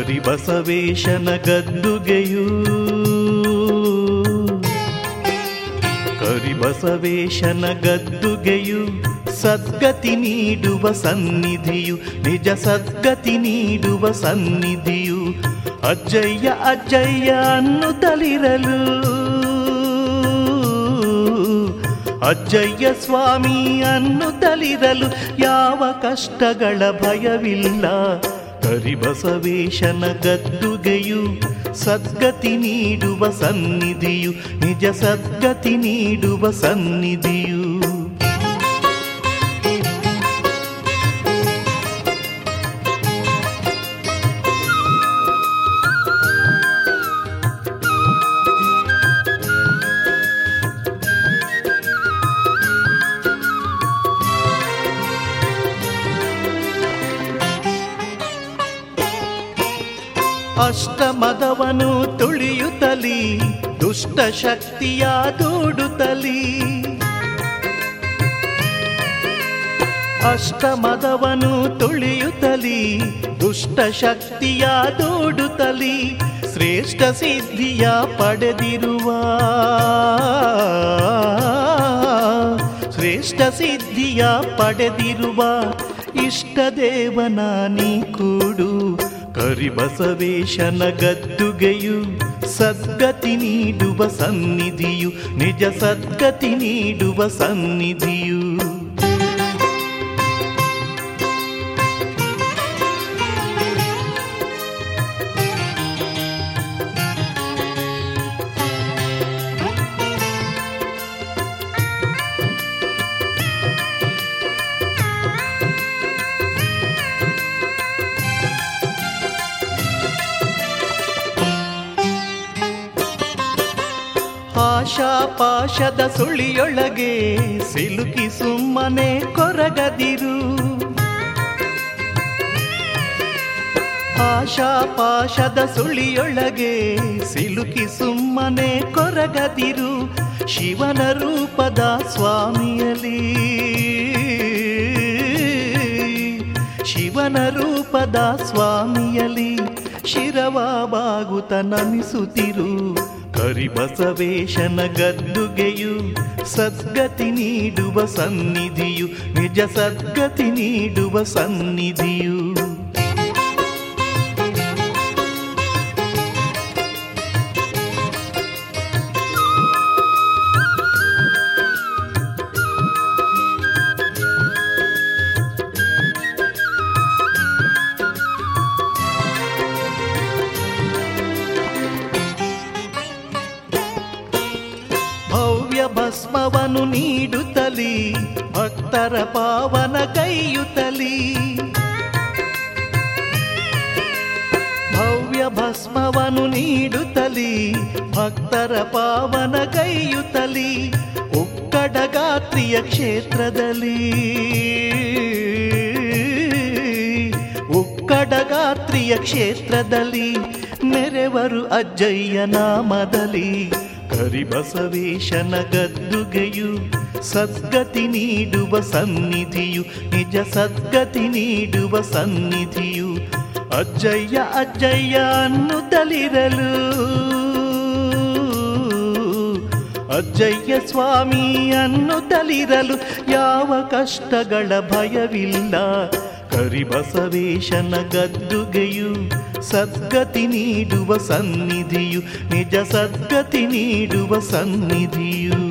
ಕರಿಬಸವೇಶನ ಗದ್ದುಗೆಯೂ ಕರಿಬಸವೇಶನ ಗದ್ದುಗೆಯು ಸದ್ಗತಿ ನೀಡುವ ಸನ್ನಿಧಿಯು ನಿಜ ಸದ್ಗತಿ ನೀಡುವ ಸನ್ನಿಧಿಯು ಅಜ್ಜಯ್ಯ ಅಜ್ಜಯ್ಯ ಅನ್ನುತ್ತಲಿರಲು ಅಜ್ಜಯ್ಯ ಸ್ವಾಮಿ ಅನ್ನುತ್ತಲಿರಲು ಯಾವ ಕಷ್ಟಗಳ ಭಯವಿಲ್ಲ ಕರಿಬಸವೇಶನ ಗದ್ದುಗೆಯು ಸದ್ಗತಿ ನೀಡುವ ಸನ್ನಿಧಿಯು ನಿಜ ಸದ್ಗತಿ ನೀಡುವ ಸನ್ನಿಧಿಯು ಅಷ್ಟಮದವನು ತುಳಿಯುತ್ತಲಿ ದುಷ್ಟ ಶಕ್ತಿಯ ದೂಡುತ್ತಲಿ ಅಷ್ಟಮದವನು ತುಳಿಯುತ್ತಲಿ ದುಷ್ಟ ಶಕ್ತಿಯ ದೂಡುತ್ತಲಿ ಶ್ರೇಷ್ಠ ಸಿದ್ಧಿಯ ಪಡೆದಿರುವ ಶ್ರೇಷ್ಠ ಸಿದ್ಧಿಯ ಪಡೆದಿರುವ ಇಷ್ಟ ದೇವನ ನೀ ಕೂಡು ಕರಿಬಸವೇಶನ ಗದ್ದುಗೆಯು ಸದ್ಗತಿ ನೀಡುವ ಸನ್ನಿಧಿಯು ನಿಜ ಸದ್ಗತಿ ನೀಡುವ ಸನ್ನಿಧಿಯು ಆಶಾ ಪಾಶದ ಸುಳಿಯೊಳಗೆ ಸಿಲುಕಿ ಸುಮ್ಮನೆ ಕೊರಗದಿರು ಆಶಾ ಪಾಶದ ಸುಳಿಯೊಳಗೆ ಸಿಲುಕಿ ಸುಮ್ಮನೆ ಕೊರಗದಿರು ಶಿವನ ರೂಪದ ಸ್ವಾಮಿಯಲಿ ಶಿವನ ರೂಪದ ಸ್ವಾಮಿಯಲಿ ಶಿರವಾಗುತ್ತ ನಮಿಸುತ್ತಿರು ಕರಿಬಸವೇಶನ ಗದ್ದುಗೆಯು ಸದ್ಗತಿ ನೀಡುವ ಸನ್ನಿಧಿಯು ನಿಜ ಸದ್ಗತಿ ನೀಡುವ ಸನ್ನಿಧಿಯು ಭವ್ಯ ಭಸ್ಮವನು ನೀಡುತ್ತಲಿ ಭಕ್ತರ ಪಾವನ ಕೈಯುತ್ತಲಿ ಭವ್ಯ ಭಸ್ಮವನು ನೀಡುತ್ತಲಿ ಭಕ್ತರ ಪಾವನ ಕೈಯುತ್ತಲಿ ಉಕ್ಕಡಗಾತ್ರಿಯ ಕ್ಷೇತ್ರದಲ್ಲಿ ಉಕ್ಕಡಗಾತ್ರಿಯ ಕ್ಷೇತ್ರದಲ್ಲಿ ನೆರೆವರು ಅಜ್ಜಯ್ಯ ನಾಮದಲ್ಲಿ ಕರಿಬಸವೇಶನ ಗದ್ದುಗೆಯು ಸದ್ಗತಿ ನೀಡುವ ಸನ್ನಿಧಿಯು ನಿಜ ಸದ್ಗತಿ ನೀಡುವ ಸನ್ನಿಧಿಯು ಅಜ್ಜಯ್ಯ ಅಜ್ಜಯ್ಯ ಅನ್ನುತ್ತಲಿರಲು ಅಜ್ಜಯ್ಯ ಸ್ವಾಮಿ ಅನ್ನುತ್ತಲಿರಲು ಯಾವ ಕಷ್ಟಗಳ ಭಯವಿಲ್ಲ ಕರಿಬಸವೇಶನ ಗದ್ದುಗೆಯು ಸದ್ಗತಿ ನೀಡುವ ಸನ್ನಿಧಿಯು ನಿಜ ಸದ್ಗತಿ ನೀಡುವ ಸನ್ನಿಧಿಯು